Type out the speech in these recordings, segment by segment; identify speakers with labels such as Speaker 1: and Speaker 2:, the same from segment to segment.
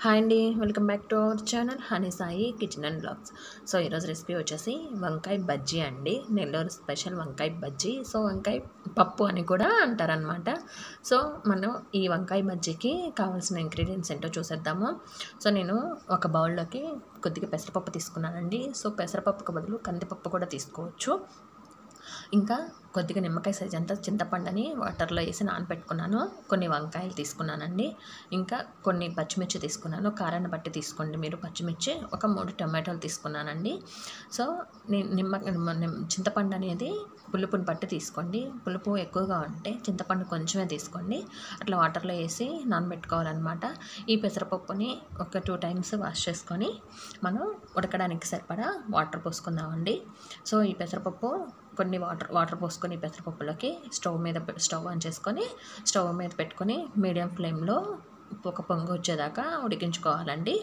Speaker 1: hi అండి welcome back to our channel Honey Sai kitchen and blogs so ఈరోజు recipe వచ్చేసి వంకాయ బజ్జీ అండి నెల్లూరు స్పెషల్ వంకాయ బజ్జీ సో వంకాయ పప్పు అని కూడా అంటారనమాట సో మనం ఈ వంకాయ బజ్జీకి కావాల్సిన ఇంగ్రీడియంట్స్ ఏంటో చూసేద్దాము సో నేను ఒక బౌల్లోకి కొద్దిగా పెసరపప్పు తీసుకున్నానండి సో పెసరపప్పుకు బదులు కందిపప్పు కూడా తీసుకోవచ్చు ఇంకా కొద్దిగా నిమ్మకాయ సైజ్ అంతా చింతపండుని వాటర్లో వేసి నానబెట్టుకున్నాను కొన్ని వంకాయలు తీసుకున్నానండి ఇంకా కొన్ని పచ్చిమిర్చి తీసుకున్నాను కారాన్ని బట్టి తీసుకోండి మీరు పచ్చిమిర్చి ఒక మూడు టమాటోలు తీసుకున్నానండి సో ని- నిమ్మ నిమ్మ- నిమ్- చింతపండు అనేది పులుపుని బట్టి తీసుకోండి పులుపు ఎక్కువగా ఉంటే చింతపండు కొంచెమే తీసుకోండి అట్లా వాటర్లో వేసి నానబెట్టుకోవాలన్నమాట ఈ పెసరపప్పుని ఒక టూ టైమ్స్ వాష్ చేసుకొని మనం ఉడకడానికి సరిపడా వాటర్ పోసుకుందామండి సో ఈ పెసరపప్పు కొన్ని వాటర్ వాటర్ పోసుకొని పెసరపప్పులోకి స్టవ్ మీద పె- స్టవ్ ఆన్ చేసుకొని స్టవ్ మీద పెట్టుకొని మీడియం ఫ్లేమ్లో ఒక పొంగు వచ్చేదాకా ఉడికించుకోవాలండి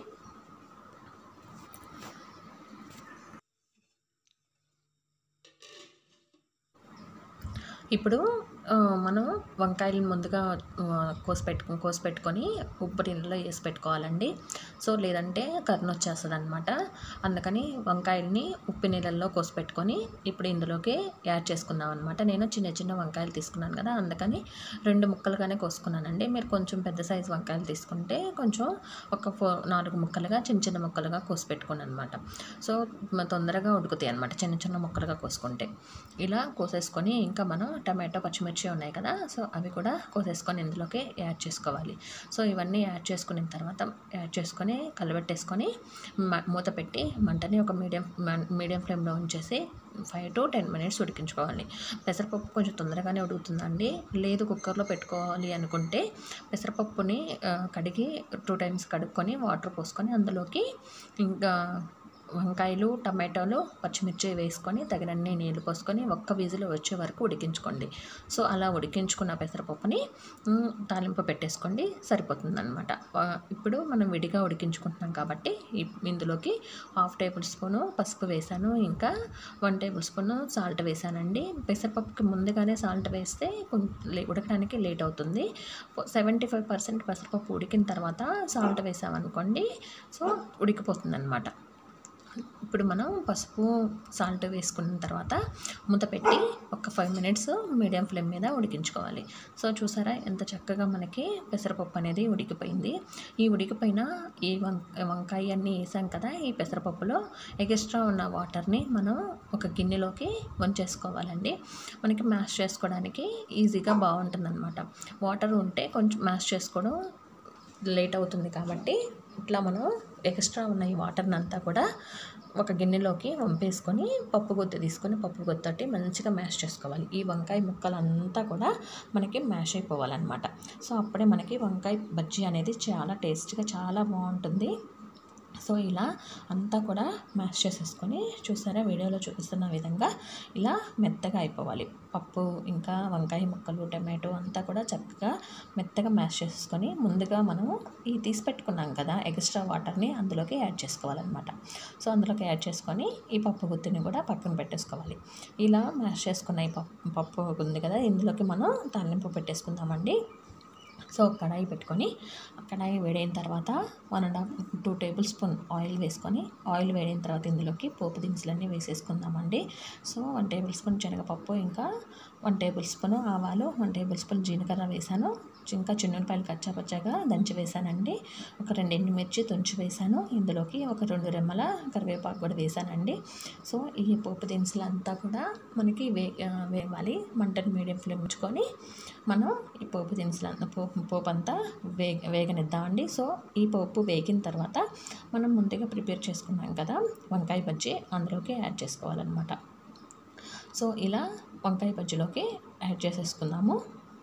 Speaker 1: ఇప్పుడు ఆ, మనం వంకాయలు ముందుగా ఆ, కోసి పెట్టు కోసి పెట్టుకొని ఉప్పు నీళ్ళలో వేసి పెట్టుకోవాలండి సో లేదంటే కర్న వచ్చేస్తుంది అనమాట అందుకని వంకాయల్ని ఉప్పు నీళ్ళల్లో కోసి పెట్టుకొని ఇప్పుడు ఇందులోకి యాడ్ చేసుకుందాం అనమాట నేను చిన్న చిన్న వంకాయలు తీసుకున్నాను కదా అందుకని రెండు ముక్కలుగానే కోసుకున్నానండి మీరు కొంచెం పెద్ద సైజు వంకాయలు తీసుకుంటే కొంచెం ఒక ఫో నాలుగు ముక్కలుగా చిన్న చిన్న ముక్కలుగా కోసి పెట్టుకున్నాను అనమాట సో మ- తొందరగా ఉడుకుతాయి అనమాట చిన్న చిన్న ముక్కలుగా కోసుకుంటే ఇలా కోసేసుకొని ఇంకా మనం టమాటో పచ్చిమిర్చి ఉన్నాయి కదా సో అవి కూడా కోసేసుకొని ఇందులోకి యాడ్ చేసుకోవాలి సో ఇవన్నీ యాడ్ చేసుకున్న తర్వాత యాడ్ చేసుకొని కలబెట్టేసుకొని మ- మూత పెట్టి మంటని ఒక మీడియం మీడియం ఫ్లేమ్లో ఉంచేసి ఫైవ్ టు టెన్ మినిట్స్ ఉడికించుకోవాలి పెసరపప్పు కొంచెం తొందరగానే ఉడుకుతుందండి లేదు కుక్కర్లో పెట్టుకోవాలి అనుకుంటే పెసరపప్పుని ఆ, కడిగి టూ టైమ్స్ కడుక్కొని వాటర్ పోసుకొని అందులోకి ఇంకా వంకాయలు టమాటోలు పచ్చిమిర్చి వేసుకొని తగినన్ని నీళ్లు పోసుకొని ఒక్క విజిల్ వచ్చే వరకు ఉడికించుకోండి సో అలా ఉడికించుకున్న పెసరపప్పుని మ్, తాలింపు పెట్టేసుకోండి సరిపోతుందన్నమాట ఆ, ఇప్పుడు మనం విడిగా ఉడికించుకుంటున్నాం కాబట్టి ఇ- ఇందులోకి హాఫ్ టేబుల్ స్పూను పసుపు వేసాను ఇంకా వన్ టేబుల్ స్పూన్ సాల్ట్ వేసానండి పెసరపప్పుకి ముందుగానే సాల్ట్ వేస్తే కొంచెం లే- ఉడకడానికి లేట్ అవుతుంది సెవెంటీ ఫైవ్ పర్సెంట్ పెసరపప్పు ఉడికిన తర్వాత సాల్ట్ వేసామనుకోండి సో ఉడికిపోతుంది అనమాట ఇప్పుడు మనం పసుపు సాల్ట్ వేసుకున్న తర్వాత మూత పెట్టి ఒక ఫైవ్ మినిట్స్ మీడియం ఫ్లేమ్ మీద ఉడికించుకోవాలి సో చూసారా ఎంత చక్కగా మనకి పెసరపప్పు అనేది ఉడికిపోయింది ఈ ఉడికిపోయిన ఈ వం వంకాయ అన్నీ వేసాం కదా ఈ పెసరపప్పులో ఎక్స్ట్రా ఉన్న వాటర్ని మనం ఒక గిన్నెలోకి వంచేసుకోవాలండి మనకి మ్యాష్ చేసుకోవడానికి ఈజీగా బాగుంటుందన్నమాట వాటర్ ఉంటే కొంచెం మ్యాష్ చేసుకోవడం లేట్ అవుతుంది కాబట్టి ఇట్లా మనం ఎక్స్ట్రా ఉన్న ఈ వాటర్ని అంతా కూడా ఒక గిన్నెలోకి వంపేసుకొని పప్పు గుత్తి తీసుకొని పప్పు గుత్తటి మంచిగా మ్యాష్ చేసుకోవాలి ఈ వంకాయ ముక్కలంతా కూడా మనకి మ్యాష్ అయిపోవాలన్నమాట సో అప్పుడే మనకి వంకాయ బజ్జీ అనేది చాలా టేస్ట్గా చాలా బాగుంటుంది సో ఇలా అంతా కూడా మ్యాష్ చేసేసుకొని చూసారా వీడియోలో చూపిస్తున్న విధంగా ఇలా మెత్తగా అయిపోవాలి పప్పు ఇంకా వంకాయ ముక్కలు టమాటో అంతా కూడా చక్కగా మెత్తగా మ్యాష్ చేసేసుకొని ముందుగా మనము ఈ తీసి పెట్టుకున్నాం కదా ఎక్స్ట్రా వాటర్ని అందులోకి యాడ్ చేసుకోవాలన్నమాట సో అందులోకి యాడ్ చేసుకొని ఈ పప్పు గుత్తిని కూడా పక్కన పెట్టేసుకోవాలి ఇలా మ్యాష్ చేసుకున్న ఈ పప్పు పప్పు ఉంది కదా ఇందులోకి మనం తాలింపు పెట్టేసుకుందామండి సో కడాయి పెట్టుకొని ఆ కడాయి వేడైన తర్వాత one and half two tablespoon oil వేసుకొని ఆయిల్ వేడైన తర్వాత ఇందులోకి పోపు దినుసులన్నీ వేసేసుకుందామండి సో వన్ టేబుల్ స్పూన్ శనగపప్పు ఇంకా వన్ టేబుల్ స్పూన్ ఆవాలు వన్ టేబుల్ స్పూన్ జీలకర్ర వేసాను ఇంకా చిన్నులపాయలు కచ్చాపచ్చాగా దంచి వేసానండి ఒక రెండు ఎండుమిర్చి తుంచి వేసాను ఇందులోకి ఒక రెండు రెమ్మల కరివేపాకు కూడా వేసానండి సో ఈ పోపు దినుసులు అంతా కూడా మనకి వే ఆ, వేవాలి మంటని మీడియం ఫ్లేమ్ ఉంచుకొని మనం ఈ పోపు దినుసులు అంతా పోపు పోపు అంతా వే వేగనిద్దామండి సో ఈ పోపు వేగిన తర్వాత మనం ముందుగా ప్రిపేర్ చేసుకున్నాం కదా వంకాయ బజ్జీ అందులోకి యాడ్ చేసుకోవాలన్నమాట సో ఇలా వంకాయ బజ్జీలోకి యాడ్ చేసేసుకుందాము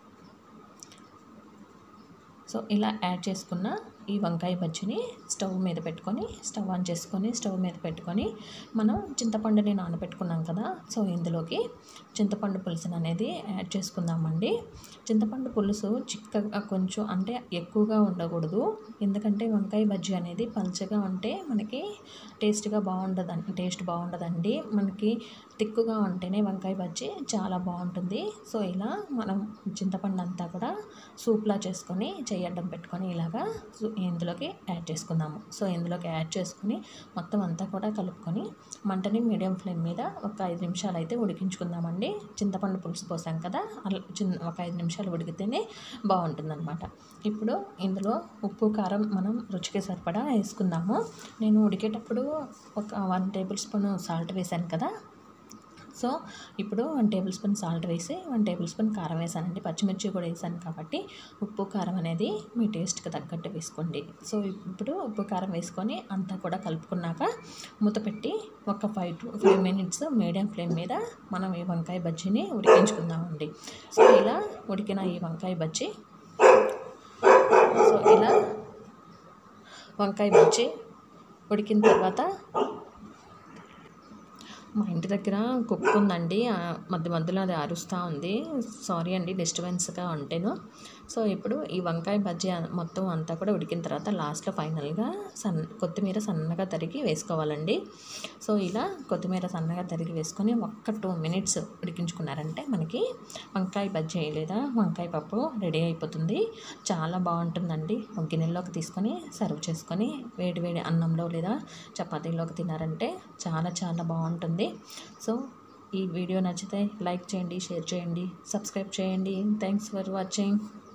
Speaker 1: సో ఇలా యాడ్ చేసుకున్న ఈ వంకాయ బజ్జీని స్టవ్ మీద పెట్టుకొని స్టవ్ ఆన్ చేసుకొని స్టవ్ మీద పెట్టుకొని మనం చింతపండుని నానబెట్టుకున్నాం కదా సో ఇందులోకి చింతపండు పులుసుని అనేది యాడ్ చేసుకుందామండి చింతపండు పులుసు చిక్కగా కొంచెం అంటే ఎక్కువగా ఉండకూడదు ఎందుకంటే వంకాయ బజ్జీ అనేది పల్చగా ఉంటే మనకి టేస్ట్గా బాగుండదు టేస్ట్ బాగుండదండి మనకి తిక్కుగా ఉంటేనే వంకాయ బజ్జీ చాలా బాగుంటుంది సో ఇలా మనం చింతపండు అంతా కూడా సూప్లా చేసుకొని చెయ్యడ్డం పెట్టుకొని ఇలాగా సు- ఇందులోకి యాడ్ చేసుకుందాము సో ఇందులోకి యాడ్ చేసుకుని మొత్తం అంతా కూడా కలుపుకొని మంటని మీడియం ఫ్లేమ్ మీద ఒక ఐదు నిమిషాలు అయితే ఉడికించుకుందామండి చింతపండు పులుసు పోసాం కదా అలా చిన్న ఒక ఐదు నిమిషాలు ఉడికితేనే బాగుంటుందన్నమాట ఇప్పుడు ఇందులో ఉప్పు కారం మనం రుచికి సరిపడా వేసుకుందాము నేను ఉడికేటప్పుడు ఒక వన్ టేబుల్ స్పూన్ సాల్ట్ వేసాను కదా సో ఇప్పుడు వన్ టేబుల్ స్పూన్ సాల్ట్ వేసి వన్ టేబుల్ స్పూన్ కారం వేసానండి పచ్చిమిర్చి కూడా వేసాను కాబట్టి ఉప్పు కారం అనేది మీ టేస్ట్కి తగ్గట్టు వేసుకోండి సో ఇప్పుడు ఉప్పు కారం వేసుకొని అంతా కూడా కలుపుకున్నాక మూత పెట్టి ఒక five to five minutes medium flame మీద మనం ఈ వంకాయ బజ్జీని ఉడికించుకుందామండి సో ఇలా ఉడికిన ఈ వంకాయ బజ్జీ సో ఇలా వంకాయ బజ్జీ ఉడికిన తర్వాత మా ఇంటి దగ్గర కుక్క ఉందండి ఆ మధ్య మధ్యలో అది అరుస్తూ ఉంది సారీ అండి డిస్టర్బెన్స్గా ఉంటేను సో ఇప్పుడు ఈ వంకాయ బజ్జీ అ- మొత్తం అంతా కూడా ఉడికిన తర్వాత లాస్ట్లో ఫైనల్గా సన్ కొత్తిమీర సన్నగా తరిగి వేసుకోవాలండి సో ఇలా కొత్తిమీర సన్నగా తరిగి వేసుకొని ఒక్క టూ మినిట్స్ ఉడికించుకున్నారంటే మనకి వంకాయ బజ్జీ లేదా వంకాయ పప్పు రెడీ అయిపోతుంది చాలా బాగుంటుందండి ఒక గిన్నెలోకి తీసుకొని సర్వ్ చేసుకొని వేడి వేడి అన్నంలో లేదా చపాతీలోకి తిన్నారంటే చాలా చాలా బాగుంటుంది సో ఈ వీడియో నచ్చితే లైక్ చేయండి షేర్ చేయండి సబ్స్క్రైబ్ చేయండి థ్యాంక్స్ ఫర్ వాచింగ్